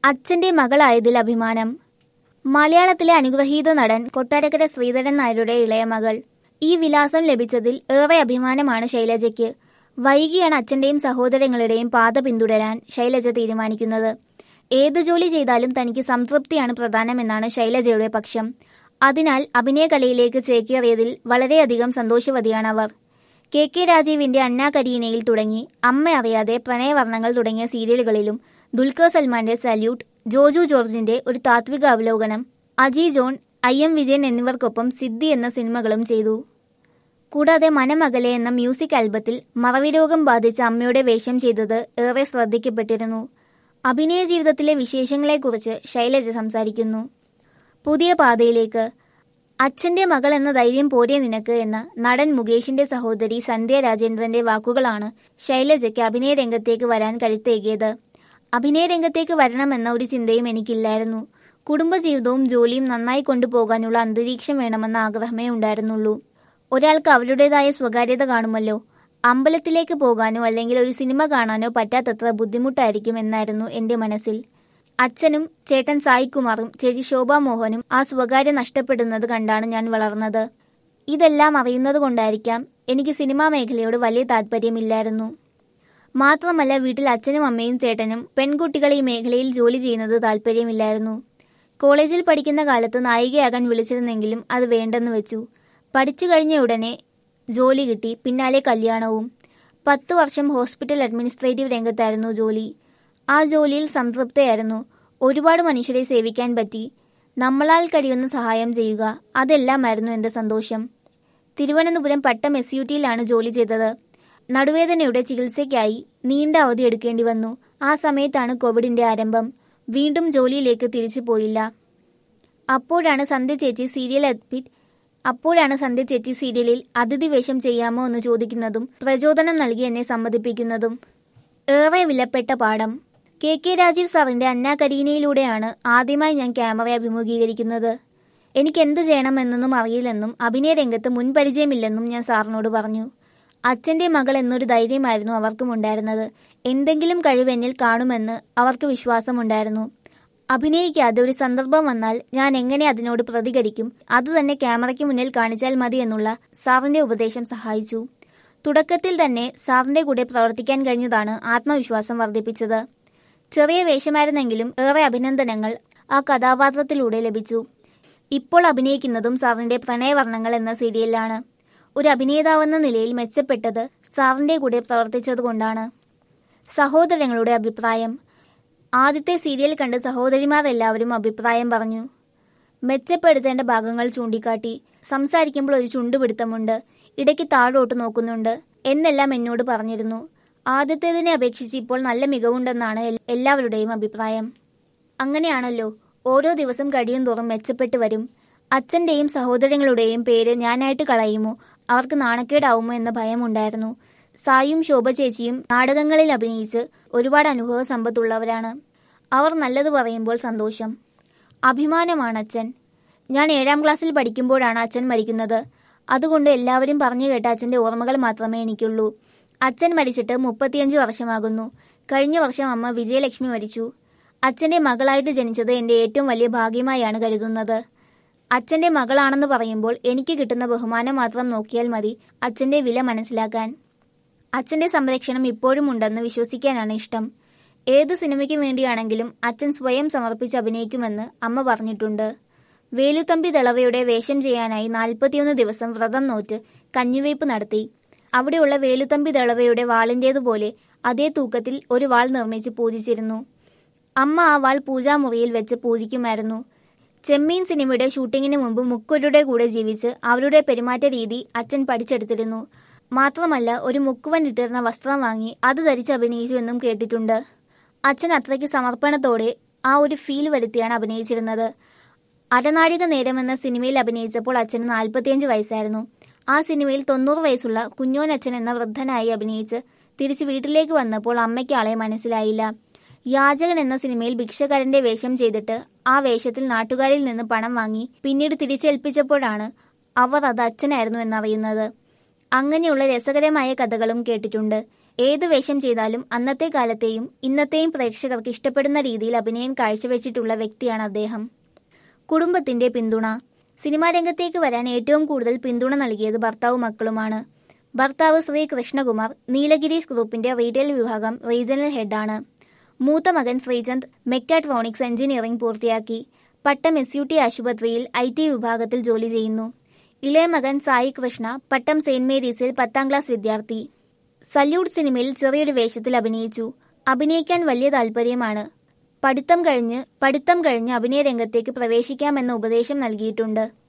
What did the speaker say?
അച്ഛന്റെ മകളായതിൽ അഭിമാനം മലയാളത്തിലെ അനുഗ്രഹീത നടൻ കൊട്ടാരക്കര ശ്രീധരൻ നായരുടെ ഇളയ മകൾ ഈ വിലാസം ലഭിച്ചതിൽ ഏറെ അഭിമാനമാണ് ശൈലജയ്ക്ക് വൈകിയാണ് അച്ഛന്റെയും സഹോദരങ്ങളുടെയും പാത പിന്തുടരാൻ ശൈലജ തീരുമാനിക്കുന്നത് ഏത് ജോലി ചെയ്താലും തനിക്ക് സംതൃപ്തിയാണ് പ്രധാനമെന്നാണ് ശൈലജയുടെ പക്ഷം അതിനാൽ അഭിനയകലയിലേക്ക് ചേക്കേറിയതിൽ വളരെയധികം സന്തോഷവതിയാണ് അവർ കെ കെ രാജീവിന്റെ അന്നാ കരീനയിൽ തുടങ്ങി അമ്മ അറിയാതെ പ്രണയവർണ്ണങ്ങൾ തുടങ്ങിയ സീരിയലുകളിലും ദുൽഖർ സൽമാന്റെ സല്യൂട്ട് ജോജു ജോർജിന്റെ ഒരു താത്വിക അവലോകനം Aji John I M Vijayan എന്നിവർക്കൊപ്പം സിദ്ധി എന്ന സിനിമകളും ചെയ്തു കൂടാതെ മനമകലെ എന്ന മ്യൂസിക് ആൽബത്തിൽ മറവിരോഗം ബാധിച്ച അമ്മയുടെ വേഷം ചെയ്തത് ഏറെ ശ്രദ്ധിക്കപ്പെട്ടിരുന്നു അഭിനയ ജീവിതത്തിലെ വിശേഷങ്ങളെക്കുറിച്ച് ശൈലജ സംസാരിക്കുന്നു പുതിയ പാതയിലേക്ക് അച്ഛന്റെ മകൾ എന്ന ധൈര്യം പോരെ നിനക്ക് എന്ന നടൻ മുകേഷിന്റെ സഹോദരി സന്ധ്യ രാജേന്ദ്രന്റെ വാക്കുകളാണ് ശൈലജയ്ക്ക് അഭിനയ രംഗത്തേക്ക് വരാൻ കരുത്തേകിയത് അഭിനയ രംഗത്തേക്ക് വരണമെന്ന ഒരു ചിന്തയും എനിക്കില്ലായിരുന്നു കുടുംബജീവിതവും ജോലിയും നന്നായി കൊണ്ടുപോകാനുള്ള അന്തരീക്ഷം വേണമെന്ന ആഗ്രഹമേ ഉണ്ടായിരുന്നുള്ളൂ ഒരാൾക്ക് അവരുടേതായ സ്വകാര്യത കാണുമല്ലോ അമ്പലത്തിലേക്ക് പോകാനോ അല്ലെങ്കിൽ ഒരു സിനിമ കാണാനോ പറ്റാത്തത്ര ബുദ്ധിമുട്ടായിരിക്കും എന്നായിരുന്നു എന്റെ മനസ്സിൽ അച്ഛനും ചേട്ടൻ സായികുമാറും ചേച്ചി ശോഭാ മോഹനും ആ സ്വകാര്യ നഷ്ടപ്പെടുന്നത് കണ്ടാണ് ഞാൻ വളർന്നത് ഇതെല്ലാം അറിയുന്നത് കൊണ്ടായിരിക്കാം എനിക്ക് സിനിമാ മേഖലയോട് വലിയ താല്പര്യമില്ലായിരുന്നു മാത്രമല്ല വീട്ടിൽ അച്ഛനും അമ്മയും ചേട്ടനും പെൺകുട്ടികൾ ഈ മേഖലയിൽ ജോലി ചെയ്യുന്നത് താല്പര്യമില്ലായിരുന്നു കോളേജിൽ പഠിക്കുന്ന കാലത്ത് നായികയാകാൻ വിളിച്ചിരുന്നെങ്കിലും അത് വേണ്ടെന്ന് വെച്ചു പഠിച്ചു കഴിഞ്ഞ ഉടനെ ജോലി കിട്ടി പിന്നാലെ കല്യാണവും പത്ത് വർഷം ഹോസ്പിറ്റൽ അഡ്മിനിസ്ട്രേറ്റീവ് രംഗത്തായിരുന്നു ജോലി ആ ജോലിയിൽ സംതൃപ്തയായിരുന്നു ഒരുപാട് മനുഷ്യരെ സേവിക്കാൻ പറ്റി നമ്മളാൽ കഴിയുന്ന സഹായം ചെയ്യുക അതെല്ലാമായിരുന്നു എൻ്റെ സന്തോഷം തിരുവനന്തപുരം പട്ടം എസ് യു ടിയിലാണ് ജോലി ചെയ്തത് നടുവേദനയുടെ ചികിത്സയ്ക്കായി നീണ്ട അവധി എടുക്കേണ്ടി വന്നു ആ സമയത്താണ് കോവിഡിന്റെ ആരംഭം വീണ്ടും ജോലിയിലേക്ക് തിരിച്ചു പോയില്ല അപ്പോഴാണ് സന്ധ്യ ചേച്ചി സീരിയൽ അഡ്മിറ്റ് അപ്പോഴാണ് സന്ധ്യ ചേച്ചി സീരിയലിൽ അതിഥി വേഷം ചെയ്യാമോ എന്ന് ചോദിക്കുന്നതും പ്രചോദനം നൽകി എന്നെ സമ്മതിപ്പിക്കുന്നതും ഏറെ വിലപ്പെട്ട പാഠം കെ കെ രാജീവ് സാറിന്റെ അന്നാ കരീനയിലൂടെയാണ് ആദ്യമായി ഞാൻ ക്യാമറ അഭിമുഖീകരിക്കുന്നത് എനിക്ക് എന്ത് ചെയ്യണമെന്നൊന്നും അറിയില്ലെന്നും അഭിനയ രംഗത്ത് മുൻപരിചയമില്ലെന്നും ഞാൻ സാറിനോട് പറഞ്ഞു അച്ഛന്റെ മകൾ എന്നൊരു ധൈര്യമായിരുന്നു അവർക്കും ഉണ്ടായിരുന്നത് എന്തെങ്കിലും കഴിവ് എന്നിൽ കാണുമെന്ന് അവർക്ക് വിശ്വാസമുണ്ടായിരുന്നു അഭിനയിക്കാതെ ഒരു സന്ദർഭം വന്നാൽ ഞാൻ എങ്ങനെ അതിനോട് പ്രതികരിക്കും അതുതന്നെ ക്യാമറയ്ക്ക് മുന്നിൽ കാണിച്ചാൽ മതി എന്നുള്ള സാറിന്റെ ഉപദേശം സഹായിച്ചു തുടക്കത്തിൽ തന്നെ സാറിന്റെ കൂടെ പ്രവർത്തിക്കാൻ കഴിഞ്ഞതാണ് ആത്മവിശ്വാസം വർദ്ധിപ്പിച്ചത് ചെറിയ വേഷമായിരുന്നെങ്കിലും ഏറെ അഭിനന്ദനങ്ങൾ ആ കഥാപാത്രത്തിലൂടെ ലഭിച്ചു ഇപ്പോൾ അഭിനയിക്കുന്നതും സാറിന്റെ പ്രണയവർണ്ണങ്ങൾ എന്ന സീരിയലിലാണ് ഒരു അഭിനേതാവെന്ന നിലയിൽ മെച്ചപ്പെട്ടത് സാറിന്റെ കൂടെ പ്രവർത്തിച്ചതുകൊണ്ടാണ് സഹോദരങ്ങളുടെ അഭിപ്രായം ആദ്യത്തെ സീരിയൽ കണ്ട് സഹോദരിമാർ എല്ലാവരും അഭിപ്രായം പറഞ്ഞു മെച്ചപ്പെടുത്തേണ്ട ഭാഗങ്ങൾ ചൂണ്ടിക്കാട്ടി സംസാരിക്കുമ്പോൾ ഒരു ചുണ്ടുപിടുത്തമുണ്ട് ഇടയ്ക്ക് താഴോട്ട് നോക്കുന്നുണ്ട് എന്നെല്ലാം എന്നോട് പറഞ്ഞിരുന്നു ആദ്യത്തേതിനെ അപേക്ഷിച്ച് ഇപ്പോൾ നല്ല മികവുണ്ടെന്നാണ് എൽ- എല്ലാവരുടെയും അഭിപ്രായം അങ്ങനെയാണല്ലോ ഓരോ ദിവസം കഴിയും തോറും മെച്ചപ്പെട്ടു വരും അച്ഛന്റെയും സഹോദരങ്ങളുടെയും പേര് ഞാനായിട്ട് കളയുമോ അവർക്ക് നാണക്കേടാവുമോ എന്ന ഭയമുണ്ടായിരുന്നു സായും ശോഭ ചേച്ചിയും നാടകങ്ങളിൽ അഭിനയിച്ച് ഒരുപാട് അനുഭവ സമ്പത്തുള്ളവരാണ് അവർ നല്ലത് പറയുമ്പോൾ സന്തോഷം അഭിമാനമാണ് അച്ഛൻ ഞാൻ ഏഴാം ക്ലാസ്സിൽ പഠിക്കുമ്പോഴാണ് അച്ഛൻ മരിക്കുന്നത് അതുകൊണ്ട് എല്ലാവരും പറഞ്ഞു കേട്ട അച്ഛന്റെ ഓർമ്മകൾ മാത്രമേ എനിക്കുള്ളൂ അച്ഛൻ മരിച്ചിട്ട് മുപ്പത്തിയഞ്ച് വർഷമാകുന്നു കഴിഞ്ഞ വർഷം അമ്മ വിജയലക്ഷ്മി മരിച്ചു അച്ഛന്റെ മകളായിട്ട് ജനിച്ചത് എന്റെ ഏറ്റവും വലിയ ഭാഗ്യമായാണ് കരുതുന്നത് അച്ഛന്റെ മകളാണെന്ന് പറയുമ്പോൾ എനിക്ക് കിട്ടുന്ന ബഹുമാനം മാത്രം നോക്കിയാൽ മതി അച്ഛന്റെ വില മനസ്സിലാക്കാൻ അച്ഛന്റെ സംരക്ഷണം ഇപ്പോഴും ഉണ്ടെന്ന് വിശ്വസിക്കാനാണ് ഇഷ്ടം ഏത് സിനിമയ്ക്കും വേണ്ടിയാണെങ്കിലും അച്ഛൻ സ്വയം സമർപ്പിച്ച് അഭിനയിക്കുമെന്ന് അമ്മ പറഞ്ഞിട്ടുണ്ട് വേലുത്തമ്പി ദളവയുടെ വേഷം ചെയ്യാനായി നാൽപ്പത്തിയൊന്ന് ദിവസം വ്രതം നോറ്റ് കഞ്ഞിവയ്പ് നടത്തി അവിടെയുള്ള വേലുത്തമ്പി ദളവയുടെ വാളിൻ്റേതുപോലെ അതേ തൂക്കത്തിൽ ഒരു വാൾ നിർമ്മിച്ച് പൂജിച്ചിരുന്നു അമ്മ ആ വാൾ പൂജാമുറിയിൽ വെച്ച് പൂജിക്കുമായിരുന്നു ചെമ്മീൻ സിനിമയുടെ ഷൂട്ടിങ്ങിന് മുമ്പ് മുക്കുവരുടെ കൂടെ ജീവിച്ച് അവരുടെ പെരുമാറ്റ രീതി അച്ഛൻ പഠിച്ചെടുത്തിരുന്നു മാത്രമല്ല ഒരു മുക്കുവൻ ഇട്ടിരുന്ന വസ്ത്രം വാങ്ങി അത് ധരിച്ച് അഭിനയിച്ചു എന്നും കേട്ടിട്ടുണ്ട് അച്ഛൻ അത്രയ്ക്ക് സമർപ്പണത്തോടെ ആ ഒരു ഫീൽ വരുത്തിയാണ് അഭിനയിച്ചിരുന്നത് അരനാഴിക നേരം എന്ന സിനിമയിൽ അഭിനയിച്ചപ്പോൾ അച്ഛന് നാൽപ്പത്തിയഞ്ച് വയസ്സായിരുന്നു ആ സിനിമയിൽ തൊണ്ണൂറ് വയസ്സുള്ള കുഞ്ഞോനച്ഛൻ എന്ന വൃദ്ധനായി അഭിനയിച്ച് തിരിച്ച് വീട്ടിലേക്ക് വന്നപ്പോൾ അമ്മയ്ക്ക് ആളെ മനസ്സിലായില്ല യാചകൻ എന്ന സിനിമയിൽ ഭിക്ഷക്കാരന്റെ വേഷം ചെയ്തിട്ട് ആ വേഷത്തിൽ നാട്ടുകാരിൽ നിന്ന് പണം വാങ്ങി പിന്നീട് തിരിച്ചേൽപ്പിച്ചപ്പോഴാണ് അവർ അത് അച്ഛനായിരുന്നു എന്നറിയുന്നത് അങ്ങനെയുള്ള രസകരമായ കഥകളും കേട്ടിട്ടുണ്ട് ഏത് വേഷം ചെയ്താലും അന്നത്തെ കാലത്തെയും ഇന്നത്തെയും പ്രേക്ഷകർക്ക് ഇഷ്ടപ്പെടുന്ന രീതിയിൽ അഭിനയം കാഴ്ചവെച്ചിട്ടുള്ള വ്യക്തിയാണ് അദ്ദേഹം കുടുംബത്തിന്റെ പിന്തുണ സിനിമാ രംഗത്തേക്ക് വരാൻ ഏറ്റവും കൂടുതൽ പിന്തുണ നൽകിയത് ഭർത്താവും മക്കളുമാണ് ഭർത്താവ് ശ്രീ കൃഷ്ണകുമാർ നീലഗിരീസ് ഗ്രൂപ്പിന്റെ റീറ്റെയിൽ വിഭാഗം റീജിയണൽ ഹെഡാണ് മൂത്ത മകൻ ശ്രീചന്ദ് മെക്കാട്രോണിക്സ് എഞ്ചിനീയറിംഗ് പൂർത്തിയാക്കി പട്ടം എസ് യു ടി ആശുപത്രിയിൽ ഐ ടി വിഭാഗത്തിൽ ജോലി ചെയ്യുന്നു ഇളയ മകൻ സായി കൃഷ്ണ പട്ടം സെയിന്റ് മേരീസിൽ പത്താം ക്ലാസ് വിദ്യാർത്ഥി സല്യൂട്ട് സിനിമയിൽ ചെറിയൊരു വേഷത്തിൽ അഭിനയിച്ചു അഭിനയിക്കാൻ വലിയ താല്പര്യമാണ് പഠിത്തം കഴിഞ്ഞ് പഠിത്തം കഴിഞ്ഞ് അഭിനയ രംഗത്തേക്ക് പ്രവേശിക്കാമെന്ന ഉപദേശം നൽകിയിട്ടുണ്ട്